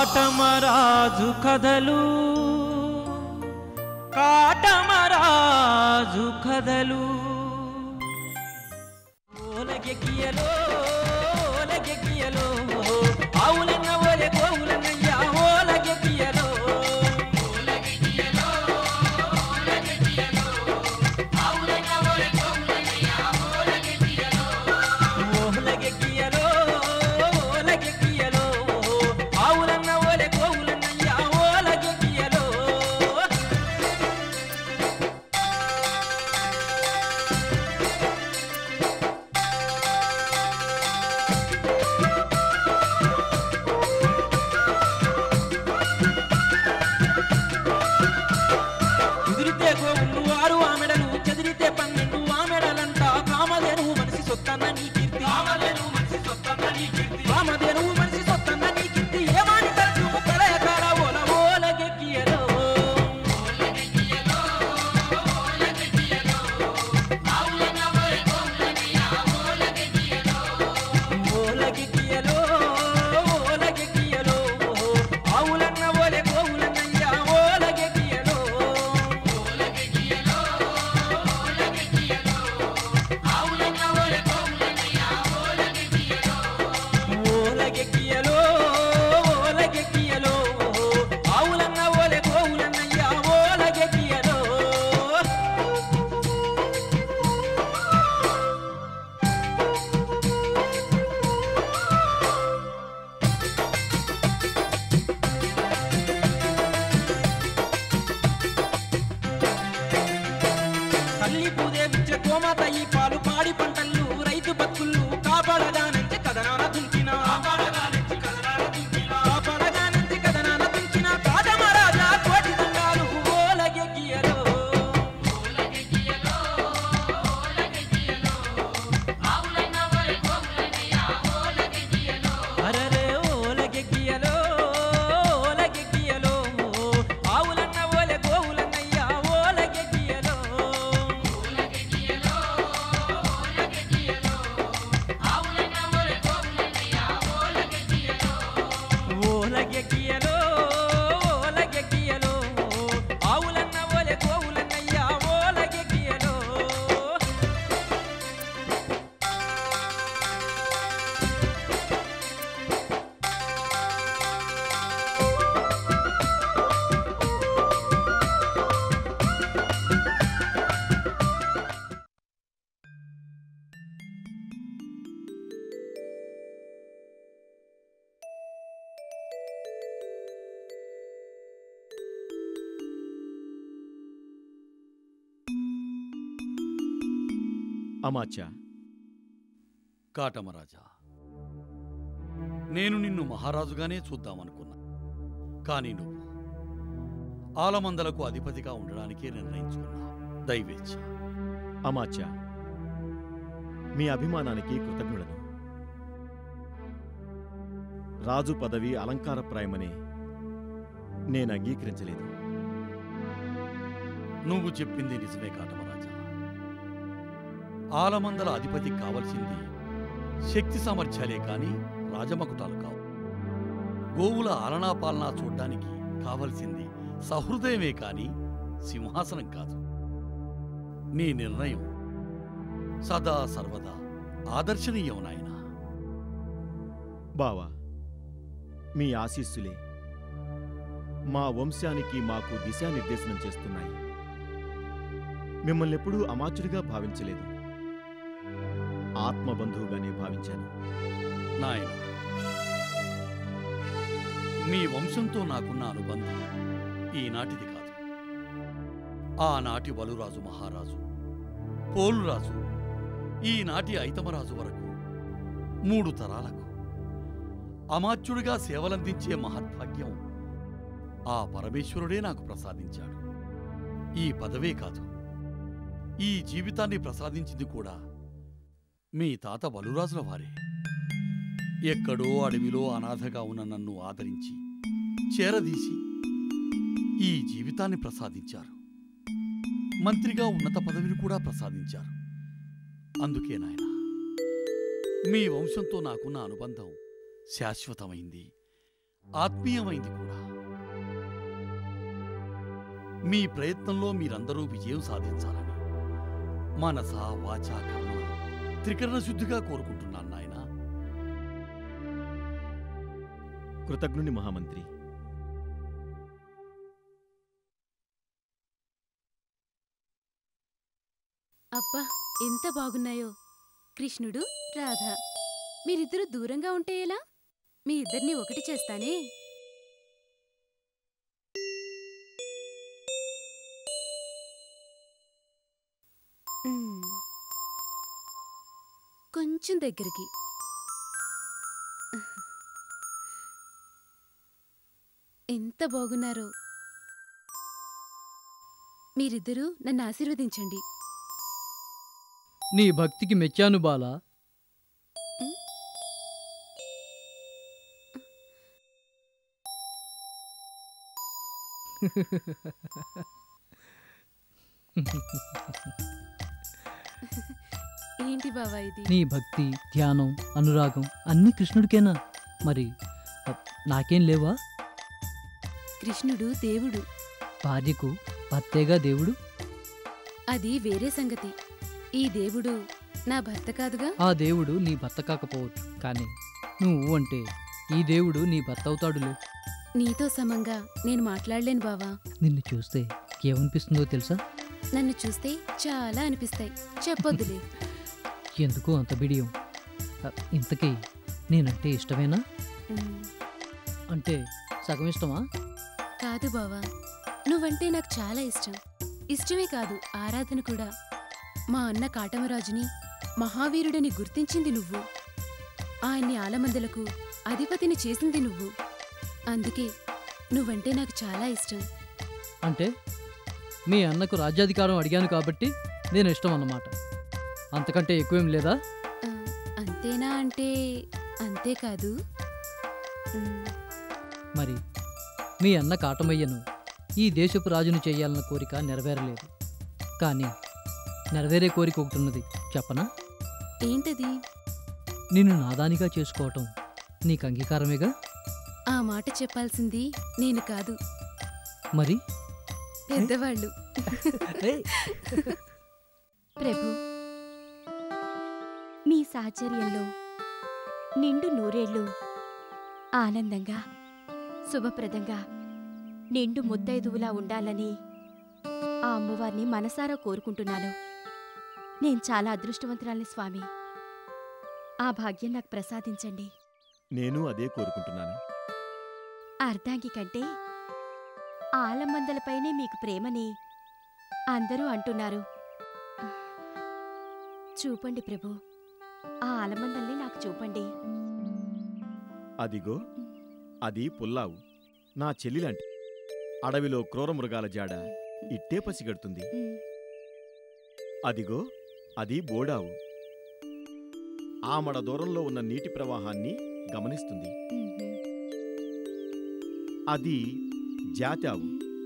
కాటమరాజు కథలు కాటమరాజు కథలు ఓలగెక్కియలో ఓలగెక్కియలో ఆవులన్న ఓలె గోవులన్నయ్యా ఓలగెక్కియలో ఓలగెక్కియలో ఓలగెక్కియలో ఆవులన్న ఓలె గోవులన్నయ్యా ఓలగెక్కియలో కుదిరితే గోవులు ఆరు ఆమెడలు చెదిరితే పన్నెండు ఆమెడలంట కామధేనువు మనిషి సొత్తన్న నీ కీర్తి కామధేనువు మనిషి సొత్తన్న నీ కీర్తి కామధేనువు మనిషి సొత్తన్న నీ కీర్తి ఏమాని తరచు ప్రళయ కాల ఓల ఓలగెక్కియలో ఓలగెక్కియలో ఓలగెక్కియలో ఆవులన్న ఓలె గోవులన్నయ్యా ఓలగెక్కియలో ఓలగెక్కియలో ఓలగెక్కియలో ఆవులన్న ఓలె గోవులన్నయ్యా ఓలగెక్కియలో తల్లి పూదేవిచ్చే గోమాత ఈ పాలు పాడి పంటలు రైతు బతుకులు కాపాడగానంటే కదనాన దుంకిన కాపాడగానంటే కదనాన దుంకిన కాటమరాజా కోటి దండాలు ఓలగెక్కియలో అరరే ఓలగెక్కియలో ఓలగెక్కియలో ఆవులన్న ఓలె గోవులన్నయ్యా ఓలగెక్కియలో ఓలగెక్కియలో ఓలగెక్కియలో ఆవులన్న ఓలె గోవులన్నయ్యా ఓలగెక్కియలో అమాచా కాటమరాజా నేను నిన్ను మహారాజుగానే చూద్దామనుకున్నా కానీ నువ్వు ఆలమందలకు అధిపతిగా ఉండడానికే నిర్ణయించుకున్నా దైవేచ్ఛ అమాచా మీ అభిమానానికి కృతజ్ఞుడను రాజు పదవి అలంకారప్రాయమని నేను అంగీకరించలేదు నువ్వు చెప్పింది నిజమే కాటమరాజా ఆలమందల అధిపతి కావలసింది శక్తి సామర్థ్యాలే కాని రాజమకుటాలు కావు గోవుల ఆలనా పాలనా చూడ్డానికి కావలసింది సహృదయమే కాని సింహాసనం కాదు నీ నిర్ణయం సదా సర్వదా ఆదర్శనీయం నాయనా బావా మీ ఆశీస్సులే మా వంశానికి మాకు దిశానిర్దేశనం చేస్తున్నాయి మిమ్మల్ని ఎప్పుడూ అమాచుడిగా భావించలేదు ఆత్మబంధువుగానే భావించాను నాయన మీ వంశంతో నాకున్న అనుబంధం ఈనాటిది కాదు ఆనాటి వలురాజు మహారాజు పోలురాజు ఈనాటి ఐతమరాజు వరకు మూడు తరాలకు అమాత్యుడిగా సేవలందించే మహద్భాగ్యం ఆ పరమేశ్వరుడే నాకు ప్రసాదించాడు ఈ పదవే కాదు ఈ జీవితాన్ని ప్రసాదించింది కూడా మీ తాత బలురాజుల వారే ఎక్కడో అడవిలో అనాథగా ఉన్న నన్ను ఆదరించి చేరదీసి ఈ జీవితాన్ని ప్రసాదించారు మంత్రిగా ఉన్నత పదవిని కూడా ప్రసాదించారు అందుకే నాయన మీ వంశంతో నాకున్న అనుబంధం శాశ్వతమైంది ఆత్మీయమైంది కూడా మీ ప్రయత్నంలో మీరందరూ విజయం సాధించాలని మనస వాచ కర్మ త్రికరణ శుద్ధిగా కోరుకుంటున్నాను నాయన కృతజ్ఞుని మహామంత్రి అబ్బా ఎంత బాగున్నాయో కృష్ణుడు రాధ మీరిద్దరూ దూరంగా ఉంటే ఎలా మీ ఇద్దరిని ఒకటి చేస్తానే మ్మ్. కొంచెం దగ్గరికి ఎంత బాగున్నారో మీరిద్దరూ నన్ను ఆశీర్వదించండి నీ భక్తికి మెచ్చాను బాలా ఏంటి బావా ఇది నీ భక్తి ధ్యానం అనురాగం అన్నీ కృష్ణుడికేనా మరి అ, నాకేం లేవా కృష్ణుడు దేవుడు భార్యకు భర్తేగా దేవుడు అది వేరే సంగతి ఈ దేవుడు నా భర్త కాదుగా ఆ దేవుడు నీ భర్త కాకపోవచ్చు కానీ నువ్వు అంటే ఈ దేవుడు నీ భర్త అవుతాడులే నీతో సమంగా నేను మాట్లాడలేను బావా నిన్ను చూస్తే ఏమనిపిస్తుందో తెలుసా నన్ను చూస్తే చాలా అనిపిస్తాయి చెప్పొద్దులే ఎందుకు అంత బిడియం అ, ఇంతకీ నేనంటే ఇష్టమేనా ఉమ్, అంటే సగం ఇష్టమా కాదు బావా నువ్వంటే నాకు చాలా ఇష్టం ఇష్టమే కాదు ఆరాధన కూడా మా అన్న కాటమరాజుని మహావీరుడని గుర్తించింది నువ్వు ఆయన్ని ఆలమందలకు అధిపతిని చేసింది నువ్వు అందుకే నువ్వంటే నాకు చాలా ఇష్టం అంటే మీ అన్నకు రాజ్యాధికారం అడిగాను కాబట్టి నేను ఇష్టం అన్నమాట అంతకంటే ఎక్కువేం లేదా ఆ, అంతేనా అంటే అంతే కాదు ఉమ్, మరి మీ అన్న కాటమయ్యను ఈ దేశపు రాజును చేయాలన్న కోరిక నెరవేరలేదు కానీ నెరవేరే కోరిక ఒకటి ఉన్నది చెప్పనా ఏంటది నిన్ను నాదానిగా చేసుకోవటం నీకు అంగీకారమేగా ఆ మాట చెప్పాల్సింది నేను కాదు మరి పెద్దవాళ్ళు ప్రభు మీ సాచర్యంలో నిండు నూరేళ్ళు ఆనందంగా శుభప్రదంగా నిండు ముత్తైదువులా ఉండాలని ఆ అమ్మవారిని మనసారా కోరుకుంటున్నాను నేను చాలా అదృష్టవంతురాలి స్వామి ఆ భాగ్యం నాకు ప్రసాదించండి నేను అదే కోరుకుంటున్నాను అర్ధాంగి కంటే ఆలమందలపైనే మీకు ప్రేమని అందరూ అంటున్నారు చూపండి ప్రభు ఆ ఆలమందల్ని నాకు చూపండి అదిగో అది పుల్లావు నా చెల్లిలాంటి అడవిలో క్రూర మృగాల జాడ ఇట్టే పసిగడుతుంది ఉమ్, అదిగో అది బోడావు ఆమడ దూరంలో ఉన్న నీటి ప్రవాహాన్ని గమనిస్తుంది ఉమ్హు. అది జాతావు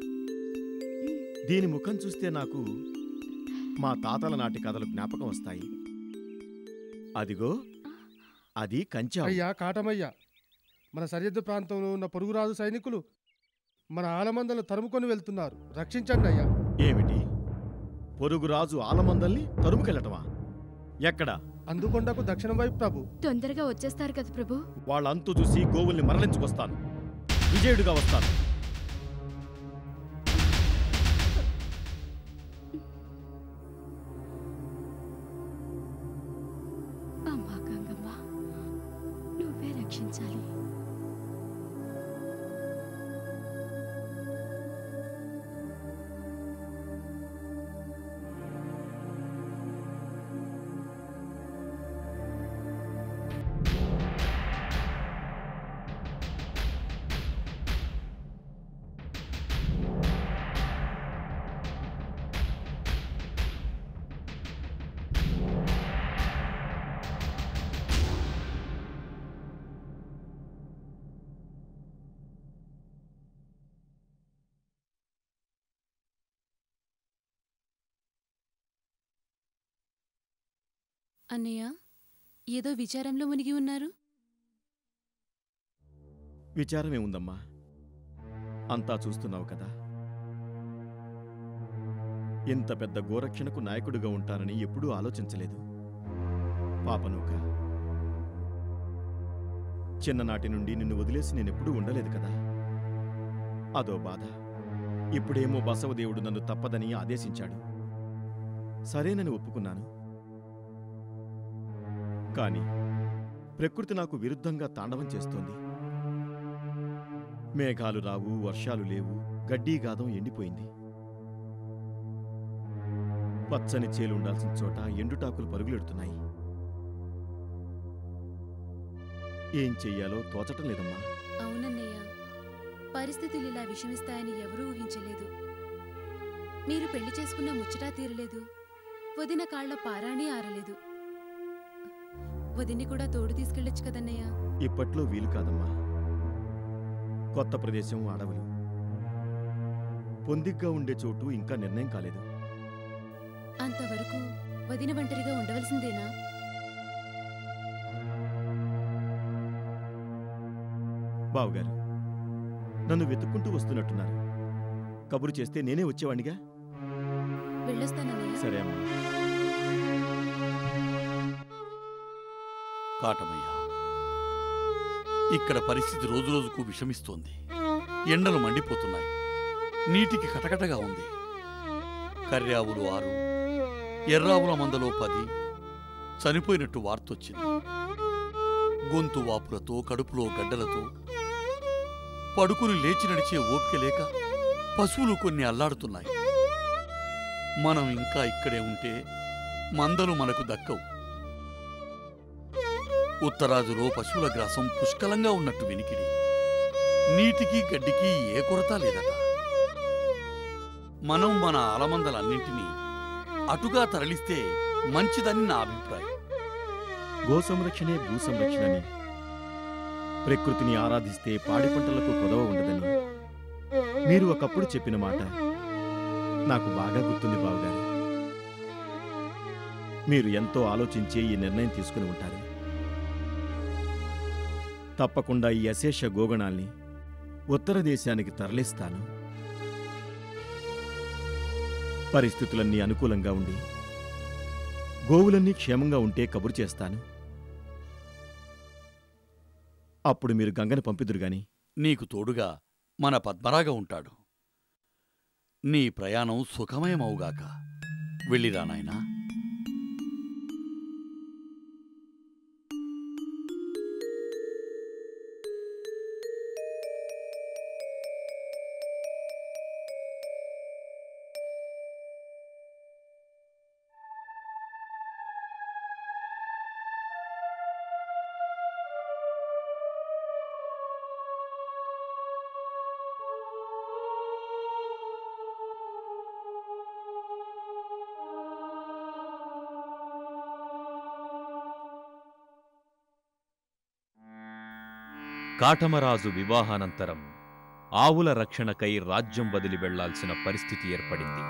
దీని ముఖం చూస్తే నాకు మా తాతల నాటి కథలు జ్ఞాపకం వస్తాయి అదిగో అది కంచావు అయ్యా కాటమయ్య మన సరిహద్దు ప్రాంతంలో ఉన్న పొరుగురాజు సైనికులు మన ఆలమందలు తరుముకొని వెళ్తున్నారు రక్షించండి అయ్యా ఏమిటి పొరుగురాజు ఆలమందల్ని తరుముకెళ్ళటమా ఎక్కడ అందుకొండకు దక్షిణం వైపు ప్రభు తొందరగా వచ్చేస్తారు కదా ప్రభు వాళ్ళంతు చూసి గోవుల్ని మరలించుకొస్తాను విజయుడిగా వస్తాను అమ్మా గంగమ్మ నువ్వే రక్షించాలి అన్నయ్య ఏదో విచారంలో మునిగి ఉన్నారు విచారమే ఉందమ్మా అంతా చూస్తున్నావు కదా ఇంత పెద్ద గోరక్షణకు నాయకుడిగా ఉంటానని ఎప్పుడూ ఆలోచించలేదు పాపనూక చిన్ననాటి నుండి నిన్ను వదిలేసి నేనెప్పుడూ ఉండలేదు కదా అదో బాధ ఇప్పుడేమో బసవదేవుడు నన్ను తప్పదని ఆదేశించాడు సరేనని ఒప్పుకున్నాను కాని ప్రకృతి నాకు విరుద్ధంగా తాండవం చేస్తోంది మేఘాలు రావు వర్షాలు లేవు గడ్డీ గాదం ఎండిపోయింది పచ్చని చేలు ఉండాల్సిన చోట ఎండుటాకులు పరుగులెడుతున్నాయి ఏం చెయ్యాలో తోచటం లేదమ్మా అవునన్నయ్య పరిస్థితులు ఇలా విషమిస్తాయని ఎవరూ ఊహించలేదు మీరు పెళ్లి చేసుకున్న ముచ్చటా తీరలేదు వదిన కాళ్ల పారాణి ఆరలేదు వదిన్ని కూడా తోడు తీసుకెళ్ళొచ్చు కదన్నయ్య ఇప్పట్లో వీలు కాదమ్మా కొత్త ప్రదేశం అడవులు పొందిగ్గా ఉండే చోటు ఇంకా నిర్ణయం కాలేదు అంతవరకు వదిన ఒంటరిగా ఉండవలసిందేనా బావుగారు నన్ను వెతుక్కుంటూ వస్తున్నట్టున్నారు కబురు చేస్తే నేనే వచ్చేవాణ్ణిగా వెళ్ళొస్తానన్నయ్య సరే అమ్మా కాటమయ్య ఇక్కడ పరిస్థితి రోజురోజుకు విషమిస్తోంది ఎండలు మండిపోతున్నాయి నీటికి కటకటగా ఉంది కర్యావులు ఆరు ఎర్రావుల మందలో పది చనిపోయినట్టు వార్తొచ్చింది గొంతు వాపులతో కడుపులో గడ్డలతో పడుకుని లేచి నడిచే ఓపిక లేక పశువులు కొన్ని అల్లాడుతున్నాయి మనం ఇంకా ఇక్కడే ఉంటే మందలు మనకు దక్కవు ఉత్తరాదిలో పశువుల గ్రాసం పుష్కలంగా ఉన్నట్టు వినికిడి నీటికి గడ్డికి ఏ కొరత లేదట మనం మన ఆలమందలన్నింటినీ అటుగా తరలిస్తే మంచిదని నా అభిప్రాయం గో సంరక్షణే భూ సంరక్షణని ప్రకృతిని ఆరాధిస్తే పాడి పంటలకు కొదవ ఉండదని మీరు ఒకప్పుడు చెప్పిన మాట నాకు బాగా గుర్తుంది బావగారు మీరు ఎంతో ఆలోచించి ఈ నిర్ణయం తీసుకుని ఉంటారు తప్పకుండా ఈ అశేష గోగణాల్ని ఉత్తర దేశానికి తరలిస్తాను పరిస్థితులన్నీ అనుకూలంగా ఉండి గోవులన్నీ క్షేమంగా ఉంటే కబురు చేస్తాను అప్పుడు మీరు గంగని పంపిదురు గాని నీకు తోడుగా మన పద్మరాగ ఉంటాడు నీ ప్రయాణం సుఖమయమవుగాక వెళ్ళిరా నాయనా కాటమరాజు వివాహానంతరం ఆవుల రక్షణకై రాజ్యం వదిలి వెళ్లాల్సిన పరిస్థితి ఏర్పడింది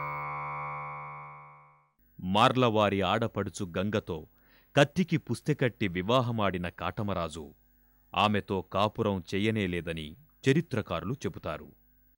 మార్లవారి ఆడపడుచు గంగతో కత్తికి పుస్తెకట్టి వివాహమాడిన కాటమరాజు ఆమెతో కాపురం చెయ్యనేలేదని చరిత్రకారులు చెబుతారు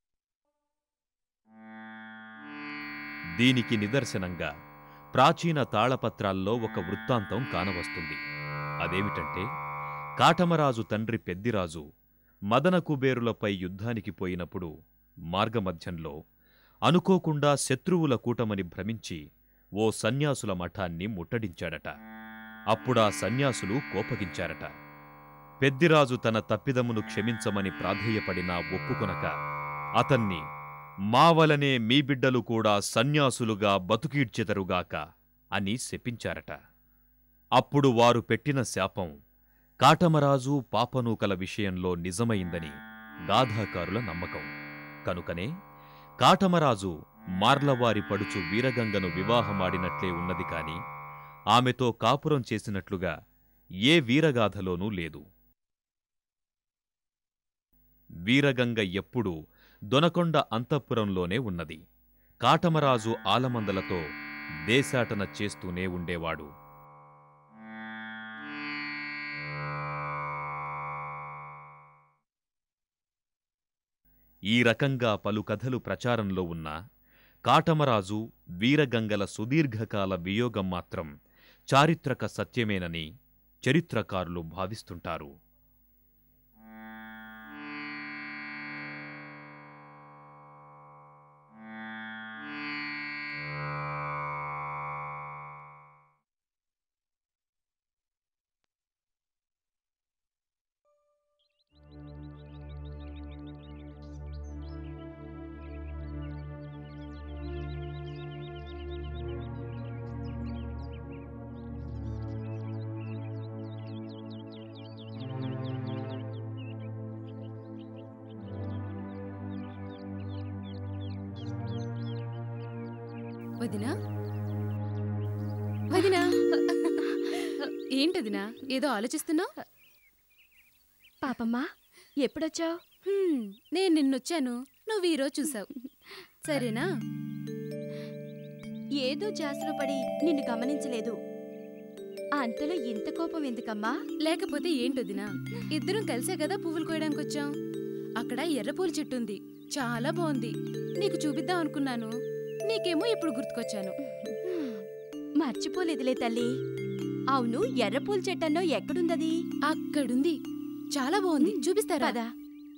దీనికి నిదర్శనంగా ప్రాచీన తాళపత్రాల్లో ఒక వృత్తాంతం కానవస్తుంది అదేమిటంటే కాటమరాజు తండ్రి పెద్దిరాజు మదన కుబేరులపై యుద్ధానికి పోయినప్పుడు మార్గమధ్యంలో అనుకోకుండా శత్రువుల కూటమని భ్రమించి ఓ సన్యాసుల మఠాన్ని ముట్టడించాడట అప్పుడా సన్యాసులు కోపగించారట పెద్దిరాజు తన తప్పిదమును క్షమించమని ప్రాధేయపడినా ఒప్పుకొనక అతన్ని మావలనే మీ బిడ్డలు కూడా సన్యాసులుగా బతుకీడ్చెదరుగాక అని శపించారట అప్పుడు వారు పెట్టిన శాపం కాటమరాజు పాపనూకల విషయంలో నిజమైందని గాథాకారుల నమ్మకం కనుకనే కాటమరాజు మార్లవారి పడుచు వీరగంగను వివాహమాడినట్లే ఉన్నది కాని ఆమెతో కాపురం చేసినట్లుగా ఏ వీరగాథలోనూ లేదు వీరగంగ ఎప్పుడూ దొనకొండ అంతఃపురంలోనే ఉన్నది కాటమరాజు ఆలమందలతో దేశాటన చేస్తూనే ఉండేవాడు ఈ రకంగా పలు కథలు ప్రచారంలో ఉన్న కాటమరాజు వీరగంగల సుదీర్ఘకాల వియోగం మాత్రం చారిత్రక సత్యమేనని చరిత్రకారులు భావిస్తుంటారు వదినా వదినా ఏంటదినా ఏదో ఆలోచిస్తున్నావు పాపమ్మా ఎప్పుడొచ్చావు నేను నిన్నొచ్చాను నువ్వు ఈరోజు చూసావు సరేనా ఏదో జాసులో పడి నిన్ను గమనించలేదు అంతలో ఇంత కోపం ఎందుకమ్మా లేకపోతే ఏంటొదినా ఇద్దరం కలిసే కదా పువ్వులు కోయడానికి వచ్చాం అక్కడ ఎర్రపూల చెట్టు ఉంది చాలా బాగుంది నీకు చూపిద్దాం అనుకున్నాను నీకేమో ఇప్పుడు గుర్తుకొచ్చాను మర్చిపోలేదులే తల్లి అవును ఎర్రపూల చెట్టన్నో ఎక్కడుందది అక్కడుంది చాలా బాగుంది చూపిస్తారా పదా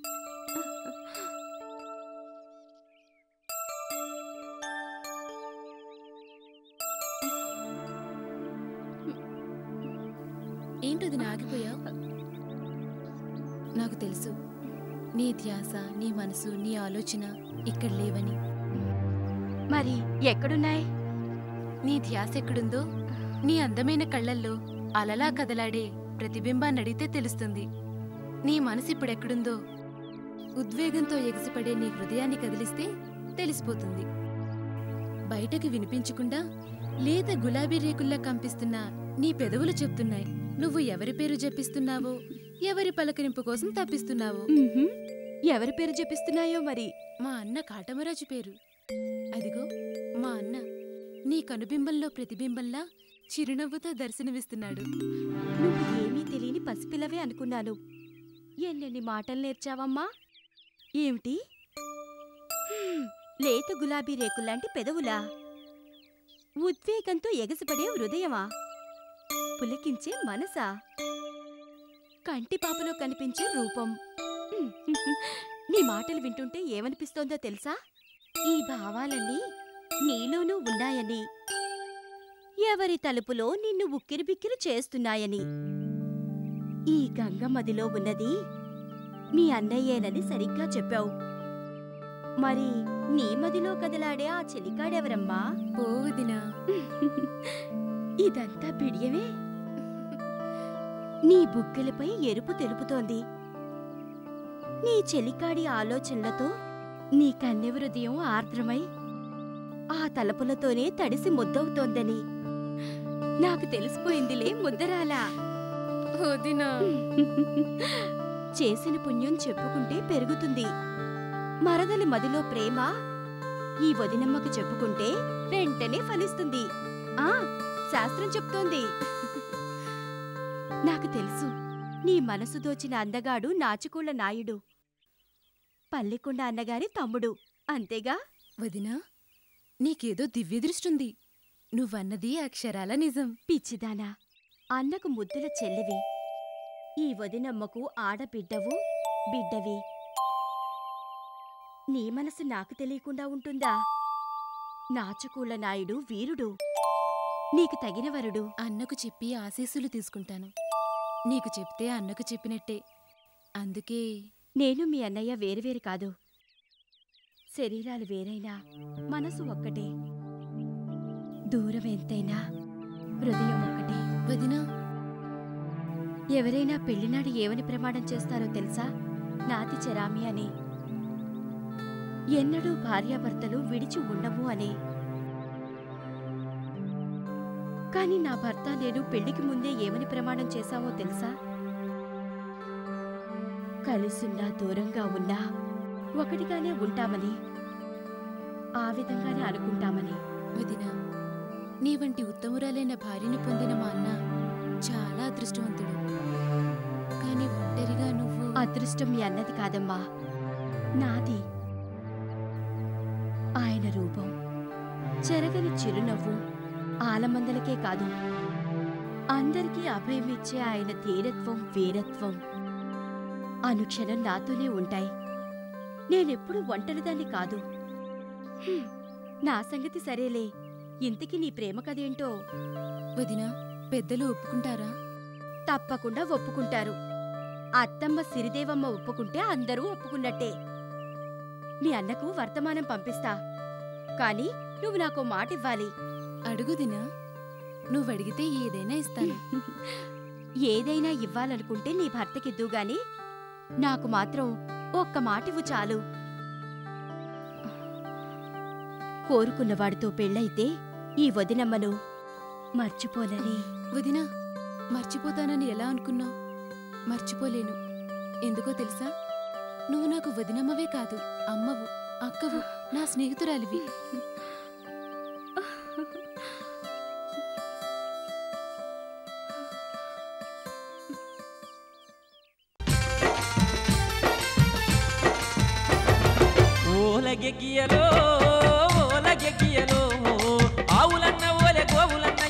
ఏంటది ఆగిపోయావు నాకు తెలుసు నీ ధ్యాస నీ మనసు నీ ఆలోచన ఇక్కడ లేవని మరి ఎక్కడున్నాయి నీ ధ్యాస ఎక్కడుందో నీ అందమైన కళ్ళల్లో అలలా కదలాడే ప్రతిబింబాన్ని అడిగితే తెలుస్తుంది నీ మనసు ఇప్పుడెక్కడుందో ఉద్వేగంతో ఎగిసిపడే నీ హృదయాన్ని కదిలిస్తే తెలిసిపోతుంది బయటకు వినిపించకుండా లేత గులాబీ రేకుల్లా కంపిస్తున్న నీ పెదవులు చెప్తున్నాయి నువ్వు ఎవరి పేరు జపిస్తున్నావో ఎవరి పలకరింపు కోసం తప్పిస్తున్నావో ఉహుం. ఎవరి పేరు చెప్పిస్తున్నాయో మరి మా అన్న కాటమరాజు పేరు అదిగో మా అన్న నీ కనుబింబంలో ప్రతిబింబంలా చిరునవ్వుతో దర్శనమిస్తున్నాడు నువ్వు ఏమీ తెలియని పసిపిల్లవే అనుకున్నాను ఎన్నెన్ని మాటలు నేర్చావమ్మా ఏమిటి హ్మ్, లేత గులాబీ రేకుల్లాంటి పెదవులా ఉద్వేగంతో ఎగసిపడే హృదయమా పులకించే మనసా కంటి పాపలో కనిపించే రూపం హ్మ్, నీ మాటలు వింటుంటే ఏమనిపిస్తోందో తెలుసా ఈ భావాలన్నీ నీలోనూ ఉన్నాయని ఎవరి తలుపులో నిన్ను ఉక్కిరిబిక్కిరి చేస్తున్నాయని ఈ గంగమదిలో ఉన్నది మీ అన్నయ్యేనని సరిగ్గా చెప్పావు మరి నీ మదిలో కదలాడే ఆ చెలికాడెవరమ్మా పోవదినా ఇదంతా బిడియమే నీ బుగ్గలపై ఎరుపు తెలుపుతోంది నీ చెలికాడి ఆలోచనలతో నీ కన్నె హృదయం ఆర్ద్రమై ఆ తలపులతోనే తడిసి ముద్దవుతోందని నాకు తెలిసిపోయిందిలే ముద్దరాలా వదినా చేసిన పుణ్యం చెప్పుకుంటే పెరుగుతుంది మరదలి మదిలో ప్రేమ ఈ వదినమ్మకు చెప్పుకుంటే వెంటనే ఫలిస్తుంది ఆ శాస్త్రం చెప్తోంది నాకు తెలుసు నీ మనసు దోచిన అందగాడు నాచుకోళ్ల నాయుడు పల్లెకొండ అన్నగారి తమ్ముడు అంతేగా వదినా నీకేదో దివ్యదృష్టుంది నువ్వన్నది అక్షరాల నిజం పిచ్చిదానా అన్నకు ముద్దుల చెల్లివి ఈ వదినమ్మకు ఆడబిడ్డవు బిడ్డవి నీ మనసు నాకు తెలియకుండా ఉంటుందా నాచుకూల నాయుడు వీరుడు నీకు తగిన వరుడు అన్నకు చెప్పి ఆశీస్సులు తీసుకుంటాను నీకు చెప్తే అన్నకు చెప్పినట్టే అందుకే నేను మీ అన్నయ్య వేరువేరు కాదు శరీరాలు వేరైనా మనసు ఒక్కటే దూరం ఎంతైనా హృదయం ఒక్కటే వదినా ఎవరైనా పెళ్లినాడు ఏమని ప్రమాణం చేస్తారో తెలుసా నాతి చెరామి అని ఎన్నడూ భార్యాభర్తలు విడిచి ఉండము అని కాని నా భర్త నేను పెళ్లికి ముందే ఏమని ప్రమాణం చేశామో తెలుసా కలిసున్నా దూరంగా ఉన్నా ఒకటిగానే ఉంటామని ఆ విధంగానే అనుకుంటామని వదినా నీ వంటి ఉత్తమురాలైన భార్యని పొందిన మా అన్న చాలా అదృష్టవంతుడు కానీ ఒంటరిగా నువ్వు అదృష్టం మీ అన్నది కాదమ్మా నాది ఆయన రూపం చెరగని చిరునవ్వు ఆలమందలకే కాదు అందరికీ అభయమిచ్చే ఆయన ధీరత్వం వీరత్వం అనుక్షణం నాతోనే ఉంటాయి నేనెప్పుడు ఒంటరిదాన్ని కాదు హ్మ్, నా సంగతి సరేలే ఇంతకీ నీ ప్రేమ కదేంటో వదినా పెద్దలు ఒప్పుకుంటారా తప్పకుండా ఒప్పుకుంటారు అత్తమ్మ సిరిదేవమ్మ ఒప్పుకుంటే అందరూ ఒప్పుకున్నట్టే నీ అన్నకు వర్తమానం పంపిస్తా కాని నువ్వు నాకు మాట ఇవ్వాలి అడుగుదినా నువ్వడిగితే ఏదైనా ఇస్తాను ఏదైనా ఇవ్వాలనుకుంటే నీ భర్తకిద్దు గాని నాకు మాత్రం ఒక్క మాటివ్వు చాలు కోరుకున్నవాడితో పెళ్ళైతే ఈ వదినమ్మను మర్చిపోనని వదినా మర్చిపోతానని ఎలా అనుకున్నావు మర్చిపోలేను ఎందుకో తెలుసా నువ్వు నాకు వదినమ్మవే కాదు అమ్మవు అక్కవు నా స్నేహితురాలివి ఓలగెగ్గియలో ఓలగెగ్గియలో ఆవులన్న ఓలె గోవులన్న